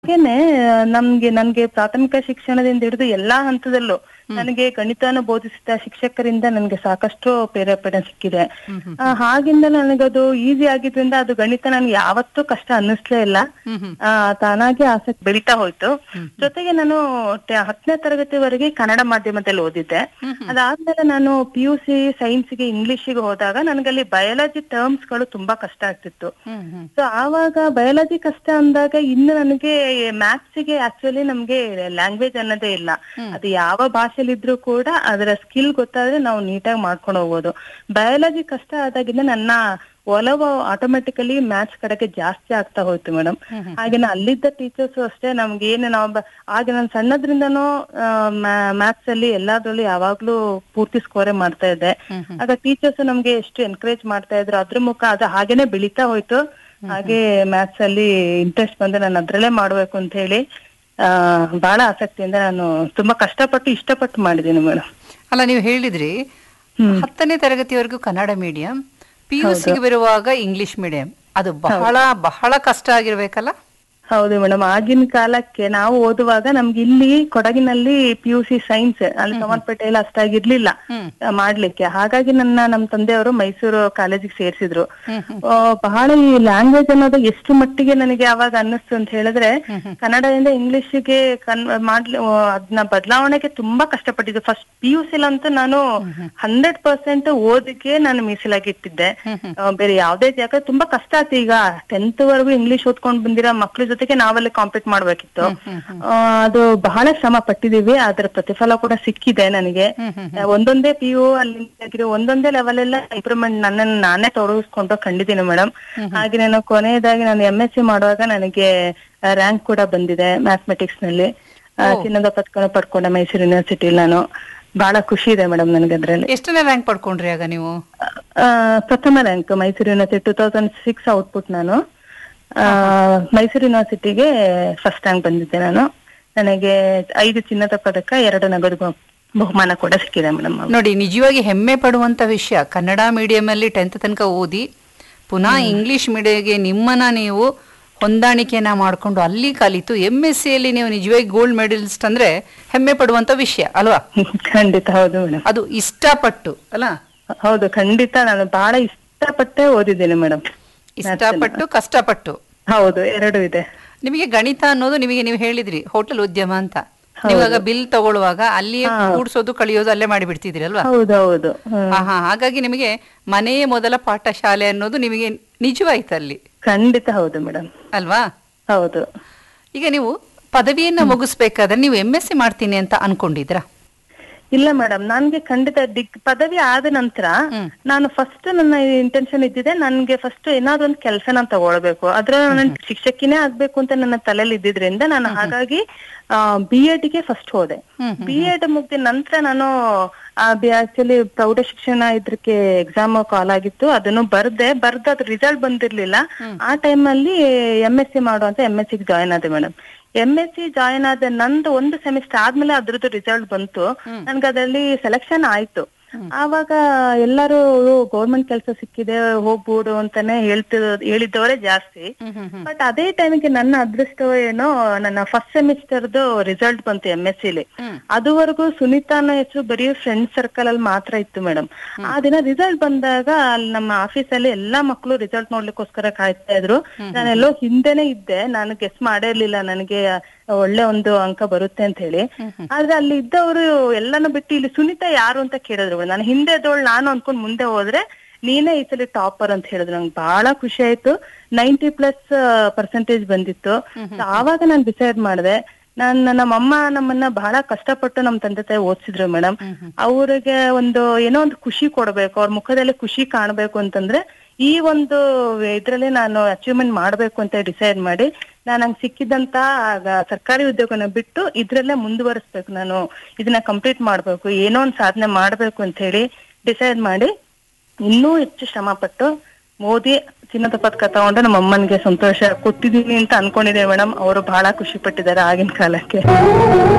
ಹಾಗೇನೆ ನಮ್ಗೆ ನನ್ಗೆ ಪ್ರಾಥಮಿಕ ಶಿಕ್ಷಣದಿಂದ ಹಿಡಿದು ಎಲ್ಲಾ ಹಂತದಲ್ಲೂ ನನಗೆ ಗಣಿತನ ಬೋಧಿಸಿದ ಶಿಕ್ಷಕರಿಂದ ನನಗೆ ಸಾಕಷ್ಟು ಪ್ರೇರೇಪಣೆ ಸಿಕ್ಕಿದೆ ಆ, ಹಾಗಿಂದ ನನಗದು ಈಸಿ ಆಗಿದ್ರಿಂದ ಅದು ಗಣಿತ ನನ್ಗೆ ಯಾವತ್ತೂ ಕಷ್ಟ ಅನ್ನಿಸ್ಲೇ ಇಲ್ಲ ಆ, ತಾನಾಗೆ ಆಸಕ್ತಿ ಬೆಳೀತಾ ಹೋಯ್ತು ಜೊತೆಗೆ ನಾನು ಟ- ಹತ್ತನೇ ತರಗತಿವರೆಗೆ ಕನ್ನಡ ಮಾಧ್ಯಮದಲ್ಲಿ ಓದಿದ್ದೆ ಅದಾದ್ಮೇಲೆ ನಾನು ಪಿ ಯು ಸಿ ಸೈನ್ಸ್ಗೆ ಇಂಗ್ಲಿಷಿಗೆ ಹೋದಾಗ ನನಗಲ್ಲಿ ಬಯಾಲಜಿ ಟರ್ಮ್ಸ್ ಗಳು ತುಂಬಾ ಕಷ್ಟ ಆಗ್ತಿತ್ತು ಸೊ ಆವಾಗ ಬಯಾಲಜಿ ಕಷ್ಟ ಅಂದಾಗ ಇನ್ನು ನನಗೆ ಮ್ಯಾಥ್ಸ್ ಗೆ ಆಕ್ಚುಲಿ ನಮ್ಗೆ ಲ್ಯಾಂಗ್ವೇಜ್ ಅನ್ನೋದೇ ಇಲ್ಲ ಅದು ಯಾವ ಭಾಷೆಲಿ ಇದ್ರೂ ಕೂಡ ಅದರ ಸ್ಕಿಲ್ ಗೊತ್ತಾದ್ರೆ ನಾವು ನೀಟಾಗಿ ಮಾಡ್ಕೊಂಡು ಹೋಗ್ಬೋದು ಬಯಾಲಜಿ ಕಷ್ಟ ಆದಾಗಿಂದ ನನ್ನ ಒಲವು ಆಟೋಮೆಟಿಕಲಿ ಮ್ಯಾಥ್ಸ್ ಕಡೆಗೆ ಜಾಸ್ತಿ ಆಗ್ತಾ ಹೋಯ್ತು ಮೇಡಮ್ ಹಾಗೆ ಅಲ್ಲಿದ್ದ ಟೀಚರ್ಸ್ ಅಷ್ಟೇ ನಮ್ಗೆ ಏನು ನಾವು ಬ- ಆಗ ನಾನು ಸಣ್ಣದ್ರಿಂದನೂ ಮ್ಯಾಥ್ಸ್ ಅಲ್ಲಿ ಎಲ್ಲಾದ್ರಲ್ಲೂ ಯಾವಾಗ್ಲೂ ಪೂರ್ತಿ ಸ್ಕೋರೆ ಮಾಡ್ತಾ ಇದ್ದೆ ಆಗ ಟೀಚರ್ಸ್ ನಮ್ಗೆ ಎಷ್ಟು ಎನ್ಕರೇಜ್ ಮಾಡ್ತಾ ಇದ್ರು ಅದ್ರ ಮುಖ ಅದು ಹಾಗೇನೆ ಬೆಳೀತಾ ಹೋಯ್ತು ಹಾಗೆ ಮ್ಯಾಥ್ಸ್ ಅಲ್ಲಿ ಇಂಟ್ರೆಸ್ಟ್ ಬಂದು ನಾನು ಅದ್ರಲ್ಲೇ ಮಾಡ್ಬೇಕು ಅಂತ ಹೇಳಿ ಆ ಬಹಳ ಆಸಕ್ತಿಯಿಂದ ನಾನು ತುಂಬಾ ಕಷ್ಟಪಟ್ಟು ಇಷ್ಟಪಟ್ಟು ಮಾಡಿದ್ದೀನಿ ಮೇಡಮ್ ಅಲ್ಲ ನೀವು ಹೇಳಿದ್ರಿ ಹತ್ತನೇ ತರಗತಿವರೆಗೂ ಕನ್ನಡ ಮೀಡಿಯಂ ಪಿ ಯು ಸಿಗೆ ಬರುವಾಗ ಇಂಗ್ಲಿಷ್ ಮೀಡಿಯಂ ಅದು ಬಹಳ ಬಹಳ ಕಷ್ಟ ಆಗಿರ್ಬೇಕಲ್ಲ ಹೌದು ಮೇಡಮ್ ಆಗಿನ ಕಾಲಕ್ಕೆ ನಾವು ಓದುವಾಗ ನಮ್ಗೆ ಇಲ್ಲಿ ಕೊಡಗಿನಲ್ಲಿ ಪಿ ಯು ಸಿ ಸೈನ್ಸ್ ಅಲ್ಲಿ ಸೋಮರ್ಪೇಟೆಯಲ್ಲಿ ಅಷ್ಟಾಗಿರ್ಲಿಲ್ಲ ಆ, ಮಾಡ್ಲಿಕ್ಕೆ ಹಾಗಾಗಿ ನನ್ನ ನಮ್ ತಂದೆಯವರು ಮೈಸೂರು ಕಾಲೇಜಿಗೆ ಸೇರಿಸಿದ್ರು ಬಹಳ ಈ ಲ್ಯಾಂಗ್ವೇಜ್ ಅನ್ನೋದು ಎಷ್ಟು ಮಟ್ಟಿಗೆ ನನಗೆ ಅವಾಗ ಅನ್ನಿಸ್ತು ಅಂತ ಹೇಳಿದ್ರೆ ಕನ್ನಡದಿಂದ ಇಂಗ್ಲಿಷ್ಗೆ ಕನ್ ಮಾಡ್ಲಿ ಆ, ಅದನ್ನ ಬದಲಾವಣೆಗೆ ತುಂಬಾ ಕಷ್ಟಪಟ್ಟಿದ್ದು ಫಸ್ಟ್ ಪಿ ಯು ಸಿಲಂತೂ ನಾನು ಹಂಡ್ರೆಡ್ ಪರ್ಸೆಂಟ್ ಓದಿಗೆ ನಾನು ಮೀಸಲಾಗಿಟ್ಟಿದ್ದೆ ಆ, ಬೇರೆ ಯಾವ್ದೇ ಯಾಕಂದ್ರೆ ತುಂಬಾ ಕಷ್ಟ ಆಯ್ತು ಈಗ ಟೆಂತ್ ವರೆಗೂ ಇಂಗ್ಲಿಷ್ ಓದ್ಕೊಂಡ್ ಬಂದಿರೋ ಮಕ್ಳ ಜೊತೆಗೆ ನಾವಲ್ಲಿ ಕಾಂಪೀಟ್ ಮಾಡ್ಬೇಕಿತ್ತು ಆ, ಅದು ಬಹಳ ಶ್ರಮ ಪಟ್ಟಿದೀವಿ ಅದರ ಪ್ರತಿಫಲ ಕೂಡ ಸಿಕ್ಕಿದೆ ನನಗೆ ಆ, ಒಂದೊಂದೇ ಪಿ ಯು ಅಲ್ಲಿ ಆಗಿರೋ ಒಂದೊಂದೇ ಲೆವೆಲ್ ಎಲ್ಲ ಇಂಪ್ರೂವ್ಮೆಂಟ್ ನನ್ನನ್ನು ನಾನೇ ತೊಡಗಿಸ್ಕೊಂಡು ಕಂಡಿದ್ದೀನಿ ಮೇಡಮ್ ಹಾಗೆ ನಾನು ಕೊನೆಯದಾಗಿ ನಾನು ಎಂ ಎಸ್ ಸಿ ಮಾಡುವಾಗ ನನಗೆ ರ್ಯಾಂಕ್ ಕೂಡ ಬಂದಿದೆ ಮ್ಯಾಥಮೆಟಿಕ್ಸ್ ನಲ್ಲಿ ಆ, ಚಿನ್ನದ ಪದಕ ಪಡ್ಕೊಂಡೆ ಮೈಸೂರು ಯೂನಿವರ್ಸಿಟಿ ನಾನು ಬಹಳ ಖುಷಿ ಇದೆ ಮೇಡಮ್ ನನಗೆ ಅದ್ರಲ್ಲಿ ಎಷ್ಟನೇ ರ್ಯಾಂಕ್ ಪಡ್ಕೊಂಡ್ರಿ ಆಗ ನೀವು ಆ, ಪ್ರಥಮ rank Mysuru university two thousand six output ನಾನು ಆ, ಮೈಸೂರು ಯೂನಿವರ್ಸಿಟಿಗೆ ಫಸ್ಟ್ ರ್ಯಾಂಕ್ ಬಂದಿದ್ದೆ ನಾನು ನನಗೆ ಐದು ಚಿನ್ನದ ಪದಕ ಎರಡು ನಗದು ಬಹು- ಬಹುಮಾನ ಕೂಡ ಸಿಕ್ಕಿದೆ ಮೇಡಮ್ ನೋಡಿ ನಿಜವಾಗಿ ಹೆಮ್ಮೆ ಪಡುವಂತ ವಿಷಯ ಕನ್ನಡ ಮೀಡಿಯಂ ಅಲ್ಲಿ ಟೆಂತ್ ತನಕ ಓದಿ ಪುನಃ ಇಂಗ್ಲಿಷ್ ಮೀಡಿಯಂಗೆ ನಿಮ್ಮನ್ನ ನೀವು ಹೊಂದಾಣಿಕೆಯನ್ನ ಮಾಡ್ಕೊಂಡು ಅಲ್ಲಿ ಕಲಿತು ಎಂ ಎಸ್ ಸಿಯಲ್ಲಿ ನೀವು ನಿಜವಾಗಿ ಗೋಲ್ಡ್ ಮೆಡಲಿಸ್ಟ್ ಅಂದ್ರೆ ಹೆಮ್ಮೆ ಪಡುವಂತ ವಿಷಯ ಅಲ್ವಾ ಖಂಡಿತ ಹೌದು ಮೇಡಮ್ ಅದು ಇಷ್ಟಪಟ್ಟು ಅಲ್ಲ ಹೌದು ಖಂಡಿತ ನಾನು ಬಹಳ ಇಷ್ಟಪಟ್ಟೆ ಓದಿದ್ದೇನೆ ಮೇಡಮ್ ಇಷ್ಟಪಟ್ಟು ಕಷ್ಟಪಟ್ಟು ಹೌದು ಎರಡು ಇದೆ ನಿಮಗೆ ಗಣಿತ ಅನ್ನೋದು ನಿಮಗೆ ನೀವು ಹೇಳಿದ್ರಿ ಹೋಟೆಲ್ ಉದ್ಯಮ ಅಂತ ನೀವಾಗ ಬಿಲ್ ತಗೊಳ್ಳುವಾಗ ಅಲ್ಲಿಯೇ ಕೂಡ್ಸೋದು ಕಳಿಯೋದು ಅಲ್ಲೇ ಮಾಡಿಬಿಡ್ತಿದ್ರಿ ಅಲ್ವಾ ಹೌದು ಹೌದು ಹ್ಮ್. ಆಹಾ ಹಾಗಾಗಿ ನಿಮಗೆ ಮನೆಯೇ ಮೊದಲ ಪಾಠಶಾಲೆ ಅನ್ನೋದು ನಿಮಗೆ ನಿಜವಾಯ್ತು ಅಲ್ಲಿ ಖಂಡಿತ ಹೌದು ಮೇಡಮ್ ಅಲ್ವಾ ಹೌದು ಈಗ ನೀವು ಪದವಿಯನ್ನ ಮುಗಿಸ್ಬೇಕಾದ್ರೆ ನೀವು ಎಂ ಎಸ್ ಸಿ ಮಾಡ್ತೀನಿ ಅಂತ ಅನ್ಕೊಂಡಿದ್ರಾ ಇಲ್ಲ ಮೇಡಮ್ ನನ್ಗೆ ಖಂಡಿತ ಡಿಗ್ ಪದವಿ ಆದ ನಂತರ ನಾನು ಫಸ್ಟ್ ನನ್ನ ಇಂಟೆನ್ಷನ್ ಇದ್ದಿದೆ ನನ್ಗೆ ಫಸ್ಟ್ ಏನಾದ್ರು ಒಂದು ಕೆಲಸ ನಾನು ತಗೊಳ್ಬೇಕು ಅದ್ರ ನಾನು ಶಿಕ್ಷಕಿನೇ ಆಗ್ಬೇಕು ಅಂತ ನನ್ನ ತಲೆಯಲ್ಲಿ ಇದ್ದಿದ್ರಿಂದ ನಾನು ಹಾಗಾಗಿ ಬಿ ಎಡ್ ಗೆ ಫಸ್ಟ್ ಹೋದೆ ಬಿ ಎಡ್ ಮುಗ್ದ ನಂತರ ನಾನು ಆಕ್ಚುಲಿ ಪ್ರೌಢ ಶಿಕ್ಷಣ ಇದ್ರಕ್ಕೆ ಎಕ್ಸಾಮ್ ಕಾಲ್ ಆಗಿತ್ತು ಅದನ್ನು ಬರ್ದೆ ಬರ್ದ ಅದ್ರ ರಿಸಲ್ಟ್ ಬಂದಿರ್ಲಿಲ್ಲ ಆ ಟೈಮ್ ಅಲ್ಲಿ ಎಂ ಎಸ್ ಸಿ ಮಾಡುವಂತ ಎಂ ಎಸ್ ಸಿ ಜಾಯ್ನ್ ಆದೆ madam M S C join ಆದ ನಂದು ಒಂದು ಸೆಮಿಸ್ಟರ್ ಆದ್ಮೇಲೆ ಅದ್ರದ್ದು ರಿಸಲ್ಟ್ ಬಂತು ನನ್ಗೆ ಅದರಲ್ಲಿ ಸೆಲೆಕ್ಷನ್ ಆಯ್ತು ಆವಾಗ ಎಲ್ಲರೂ ಗೌರ್ಮೆಂಟ್ ಕೆಲಸ ಸಿಕ್ಕಿದೆ ಹೋಗ್ಬೋದು ಅಂತಾನೆ ಹೇಳ್ತಿರೋ ಹೇಳಿದ್ದವರೇ ಜಾಸ್ತಿ ಬಟ್ ಅದೇ ಟೈಮಿಗೆ ನನ್ನ ಅದೃಷ್ಟವೋ ಏನೋ ನನ್ನ ಫಸ್ಟ್ ಸೆಮಿಸ್ಟರ್ದು ರಿಸಲ್ಟ್ ಬಂತು ಎಂ ಎಸ್ ಸಿಲಿ ಅದುವರೆಗೂ ಸುನೀತಾ ಅನ್ನೋ ಹೆಸರು ಬರೀ ಫ್ರೆಂಡ್ ಸರ್ಕಲ್ ಅಲ್ಲಿ ಮಾತ್ರ ಇತ್ತು ಮೇಡಮ್ ಆ ದಿನ ರಿಸಲ್ಟ್ ಬಂದಾಗ ಅಲ್ಲಿ ನಮ್ಮ ಆಫೀಸ್ ಅಲ್ಲಿ ಎಲ್ಲಾ ಮಕ್ಕಳು ರಿಸಲ್ಟ್ ನೋಡ್ಲಿಕ್ಕೋಸ್ಕರ ಕಾಯ್ತಾ ಇದ್ರು ನಾನೆಲ್ಲೋ ಹಿಂದೆನೆ ಇದ್ದೆ ನಾನು ಗೆಸ್ ಮಾಡೇ ಇರ್ಲಿಲ್ಲ ನನಗೆ ಒಳ್ಳೆ ಒಂದು ಅಂಕ ಬರುತ್ತೆ ಅಂತ ಹೇಳಿ ಆದ್ರೆ ಅಲ್ಲಿ ಇದ್ದವರು ಎಲ್ಲಾನು ಬಿಟ್ಟು ಇಲ್ಲಿ ಸುನೀತಾ ಯಾರು ಅಂತ ಕೇಳಿದ್ರು ನಾನು ಹಿಂದೆ ಇದ್ದವಳು ನಾನು ಅನ್ಕೊಂಡ್ ಮುಂದೆ ಹೋದ್ರೆ ನೀನೇ ಈ ಸಲ ಟಾಪರ್ ಅಂತ ಹೇಳಿದ್ರು ನಂಗೆ ಬಹಳ ಖುಷಿ ಆಯ್ತು ನೈಂಟಿ ಪ್ಲಸ್ ಪರ್ಸೆಂಟೇಜ್ ಬಂದಿತ್ತು So ಆವಾಗ ನಾನು ಡಿಸೈಡ್ ಮಾಡಿದೆ ನಾನ್ ನಮ್ಮಮ್ಮ ನಮ್ಮನ್ನ ಬಹಳ ಕಷ್ಟಪಟ್ಟು ನಮ್ ತಂದೆ ತಾಯಿ ಓದಿಸಿದ್ರು ಮೇಡಮ್ ಅವ್ರಿಗೆ ಒಂದು ಏನೋ ಒಂದು ಖುಷಿ ಕೊಡ್ಬೇಕು ಅವ್ರ ಮುಖದಲ್ಲಿ ಖುಷಿ ಕಾಣ್ಬೇಕು ಅಂತಂದ್ರೆ ಈ ಒಂದು ಇದ್ರಲ್ಲಿ ನಾನು ಅಚೀವ್ಮೆಂಟ್ ಮಾಡ್ಬೇಕು ಅಂತ ಡಿಸೈಡ್ ಮಾಡಿ ನಾನು ಹಂಗ್ ಸಿಕ್ಕಿದಂತ ಆಗ ಸರ್ಕಾರಿ ಉದ್ಯೋಗನ ಬಿಟ್ಟು ಇದ್ರಲ್ಲೇ ಮುಂದುವರಿಸ್ಬೇಕು ನಾನು ಇದನ್ನ ಕಂಪ್ಲೀಟ್ ಮಾಡ್ಬೇಕು ಏನೋ ಒಂದ್ ಸಾಧನೆ ಮಾಡ್ಬೇಕು ಅಂತ ಹೇಳಿ ಡಿಸೈಡ್ ಮಾಡಿ ಇನ್ನೂ ಹೆಚ್ಚು ಶ್ರಮ ಪಟ್ಟು ಮೋದಿ ಚಿನ್ನದ ಪದಕ ತಗೊಂಡು ನಮ್ಮ ಅಮ್ಮನ್ಗೆ ಸಂತೋಷ ಕೊಟ್ಟಿದೀನಿ ಅಂತ ಅನ್ಕೊಂಡಿದ್ದೇವೆ ಮೇಡಮ್ ಅವರು ಬಹಳ ಖುಷಿ ಪಟ್ಟಿದ್ದಾರೆ ಆಗಿನ ಕಾಲಕ್ಕೆ